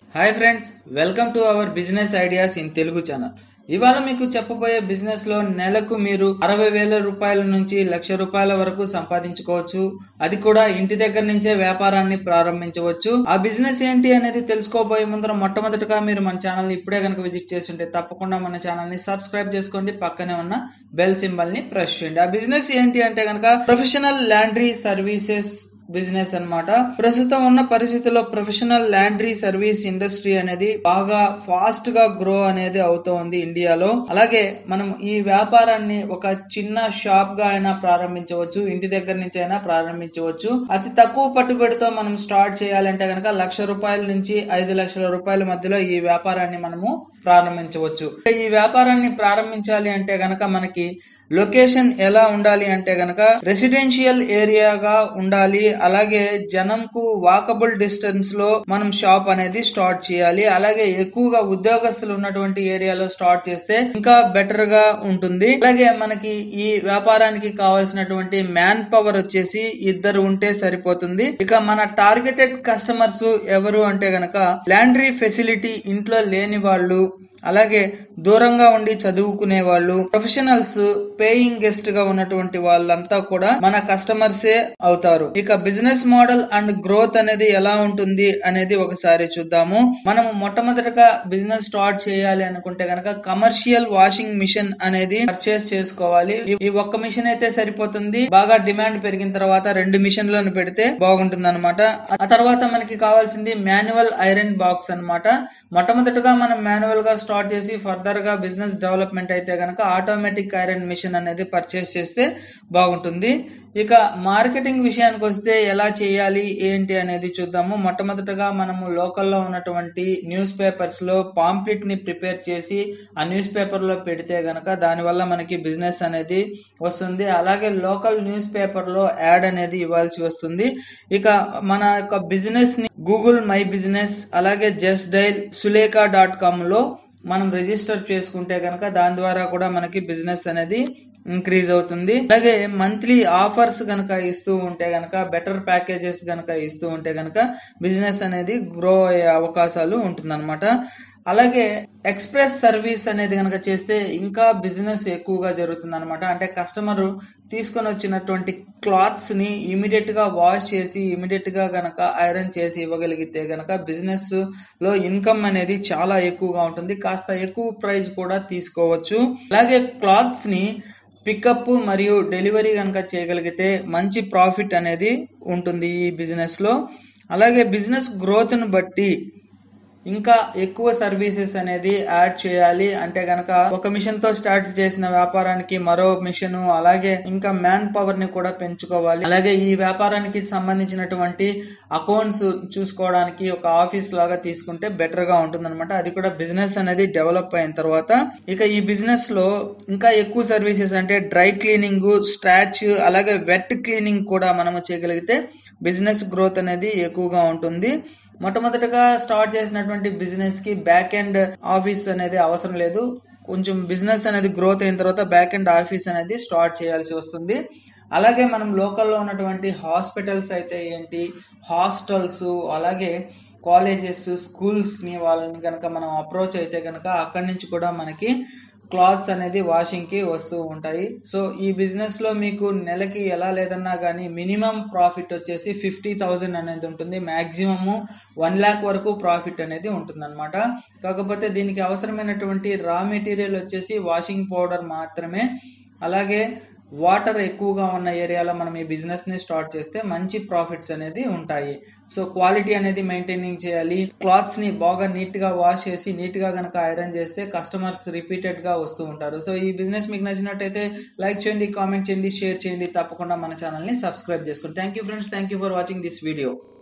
hi friends welcome to our business ideas in Telugu channel ఇవాళ మీకు చెప్పబోయే బిజినెస్ లో నెలకు మీరు అరవై వేల రూపాయల నుంచి లక్ష రూపాయల వరకు సంపాదించుకోవచ్చు అది కూడా ఇంటి దగ్గర నుంచే వ్యాపారాన్ని ప్రారంభించవచ్చు ఆ బిజినెస్ ఏంటి అనేది తెలుసుకోబోయే ముందర మొట్టమొదటిగా మీరు మన ఛానల్ ని ఇప్పుడే కనుక విజిట్ చేస్తుంటే తప్పకుండా మన ఛానల్ ని సబ్స్క్రైబ్ చేసుకోండి పక్కనే ఉన్న బెల్ సింబల్ ని ప్రెస్ చేయండి ఆ బిజినెస్ ఏంటి అంటే కనుక ప్రొఫెషనల్ ల్యాండ్రీ సర్వీసెస్ బిజినెస్ అన్నమాట ప్రస్తుతం ఉన్న పరిస్థితుల్లో ప్రొఫెషనల్ ల్యాండ్రీ సర్వీస్ ఇండస్ట్రీ అనేది బాగా ఫాస్ట్ గా గ్రో అనేది అవుతోంది ఇండియాలో అలాగే మనం ఈ వ్యాపారాన్ని ఒక చిన్న షాప్ గా అయినా ప్రారంభించవచ్చు ఇంటి దగ్గర నుంచి అయినా ప్రారంభించవచ్చు అతి తక్కువ పట్టుబడితో మనం స్టార్ట్ చేయాలంటే కనుక లక్ష రూపాయల నుంచి ఐదు లక్షల రూపాయల మధ్యలో ఈ వ్యాపారాన్ని మనము ప్రారంభించవచ్చు ఈ వ్యాపారాన్ని ప్రారంభించాలి అంటే గనక మనకి లొకేషన్ ఎలా ఉండాలి అంటే గనక రెసిడెన్షియల్ ఏరియాగా ఉండాలి అలాగే జనంకు వాకబుల్ డిస్టెన్స్ లో మనం షాప్ అనేది స్టార్ట్ చేయాలి అలాగే ఎక్కువగా ఉద్యోగస్తులు ఉన్నటువంటి ఏరియాలో స్టార్ట్ చేస్తే ఇంకా బెటర్ గా ఉంటుంది అలాగే మనకి ఈ వ్యాపారానికి కావాల్సినటువంటి మ్యాన్ పవర్ వచ్చేసి ఇద్దరు ఉంటే సరిపోతుంది ఇక మన టార్గెటెడ్ కస్టమర్స్ ఎవరు అంటే గనక ల్యాండ్రీ ఫెసిలిటీ ఇంట్లో లేని వాళ్ళు అలాగే దూరంగా ఉండి చదువుకునే వాళ్ళు ప్రొఫెషనల్స్ పేయింగ్ గెస్ట్ గా ఉన్నటువంటి వాళ్ళంతా కూడా మన కస్టమర్సే అవుతారు ఇక బిజినెస్ మోడల్ అండ్ గ్రోత్ అనేది ఎలా ఉంటుంది అనేది ఒకసారి చూద్దాము మనం మొట్టమొదటిగా బిజినెస్ స్టార్ట్ చేయాలి అనుకుంటే గనక కమర్షియల్ వాషింగ్ మిషన్ అనేది పర్చేస్ చేసుకోవాలి ఈ- ఈ ఒక్క మిషన్ అయితే సరిపోతుంది బాగా డిమాండ్ పెరిగిన తర్వాత రెండు మిషన్లను పెడితే బాగుంటుంది అనమాట ఆ తర్వాత మనకి కావాల్సింది మాన్యువల్ ఐరన్ బాక్స్ అన్నమాట మొట్టమొదటిగా మనం మాన్యువల్ గా స్టార్ట్ చేసి ఫర్దర్ గా బిజినెస్ డెవలప్మెంట్ అయితే గనక ఆటోమేటిక్ ఐరన్ మిషన్ అనేది పర్చేస్ చేస్తే బాగుంటుంది ఇక మార్కెటింగ్ విషయానికి వస్తే ఎలా చేయాలి ఏంటి అనేది చూద్దాము మొట్టమొదటగా మనము లోకల్లో ఉన్నటువంటి న్యూస్ పేపర్స్ లో పాంప్లెట్ ని ప్రిపేర్ చేసి ఆ న్యూస్ పేపర్ లో పెడితే గనక దానివల్ల మనకి బిజినెస్ అనేది వస్తుంది అలాగే లోకల్ న్యూస్ పేపర్ లో యాడ్ అనేది ఇవ్వాల్సి వస్తుంది ఇక మన యొక్క బిజినెస్ ని గూగుల్ మై బిజినెస్ అలాగే just dial Sulekha dot com లో మనం రిజిస్టర్ చేసుకుంటే గనక దాని ద్వారా కూడా మనకి బిజినెస్ అనేది ఇంక్రీజ్ అవుతుంది అలాగే మంత్లీ ఆఫర్స్ గనక ఇస్తూ ఉంటే గనక బెటర్ ప్యాకేజెస్ గనక ఇస్తూ ఉంటే గనక బిజినెస్ అనేది గ్రో అయ్యే అవకాశాలు ఉంటుందన్నమాట అలాగే ఎక్స్ప్రెస్ సర్వీస్ అనేది గనక చేస్తే ఇంకా బిజినెస్ ఎక్కువగా జరుగుతుంది అనమాట అంటే కస్టమర్ తీసుకొని వచ్చినటువంటి క్లాత్స్ ని ఇమీడియట్ గా వాష్ చేసి ఇమీడియట్ గా గనక ఐరన్ చేసి ఇవ్వగలిగితే గనక బిజినెస్ లో ఇన్కమ్ అనేది చాలా ఎక్కువగా ఉంటుంది కాస్త ఎక్కువ ప్రైస్ కూడా తీసుకోవచ్చు అలాగే క్లాత్స్ ని పికప్ మరియు డెలివరీ కనుక చేయగలిగితే మంచి ప్రాఫిట్ అనేది ఉంటుంది ఈ బిజినెస్ లో అలాగే బిజినెస్ గ్రోత్ ను బట్టి ఇంకా ఎక్కువ సర్వీసెస్ అనేది యాడ్ చేయాలి అంటే గనక ఒక మిషన్ తో స్టార్ట్ చేసిన వ్యాపారానికి మరో మిషన్ అలాగే ఇంకా మ్యాన్ పవర్ ని కూడా పెంచుకోవాలి అలాగే ఈ వ్యాపారానికి సంబంధించినటువంటి అకౌంట్స్ చూసుకోవడానికి ఒక ఆఫీస్ లాగా తీసుకుంటే బెటర్ గా ఉంటుందన్నమాట అది కూడా బిజినెస్ అనేది డెవలప్ అయిన తర్వాత ఇక ఈ బిజినెస్ లో ఇంకా ఎక్కువ సర్వీసెస్ అంటే డ్రై క్లీనింగ్ స్ట్రాచ్ అలాగే వెట్ క్లీనింగ్ కూడా మనము చేయగలిగితే బిజినెస్ గ్రోత్ అనేది ఎక్కువగా ఉంటుంది మొట్టమొదటిగా స్టార్ట్ చేసినటువంటి బిజినెస్ కి బ్యాక్ ఎండ్ ఆఫీస్ అనేది అవసరం లేదు కొంచెం బిజినెస్ అనేది గ్రోత్ అయిన తర్వాత బ్యాక్ ఎండ్ ఆఫీస్ అనేది స్టార్ట్ చేయాల్సి వస్తుంది అలాగే మనం లోకల్లో ఉన్నటువంటి హాస్పిటల్స్ అయితే ఏంటి హాస్టల్స్ అలాగే కాలేజెస్ స్కూల్స్ ని వాళ్ళని కనుక మనం అప్రోచ్ అయితే కనుక అక్కడి నుంచి కూడా మనకి క్లాత్స్ అనేది వాషింగ్ కి వస్తూ ఉంటాయి సో ఈ బిజినెస్ లో మీకు నెలకి ఎలా లేదన్నా కానీ మినిమం ప్రాఫిట్ వచ్చేసి ఫిఫ్టీ థౌజండ్ అనేది ఉంటుంది మాక్సిమము వన్ ల్యాక్ వరకు ప్రాఫిట్ అనేది ఉంటుంది కాకపోతే దీనికి అవసరమైనటువంటి రా మెటీరియల్ వచ్చేసి వాషింగ్ పౌడర్ మాత్రమే అలాగే వాటర్ ఎక్కువగా ఉన్న ఏరియాలో మనం ఈ బిజినెస్ ని స్టార్ట్ చేస్తే మంచి ప్రాఫిట్స్ అనేది ఉంటాయి సో క్వాలిటీ అనేది మెయింటైనింగ్ చేయాలి క్లాత్స్ ని బాగా నీట్ గా వాష్ చేసి నీట్ గా గనక ఐరన్ చేస్తే కస్టమర్స్ రిపీటెడ్ గా వస్తూ ఉంటారు సో ఈ బిజినెస్ మీకు నచ్చినట్టయితే లైక్ చేయండి కామెంట్ చేయండి షేర్ చేయండి తప్పకుండా మన ఛానల్ ని సబ్స్క్రైబ్ చేసుకోండి thank you friends thank you for watching this video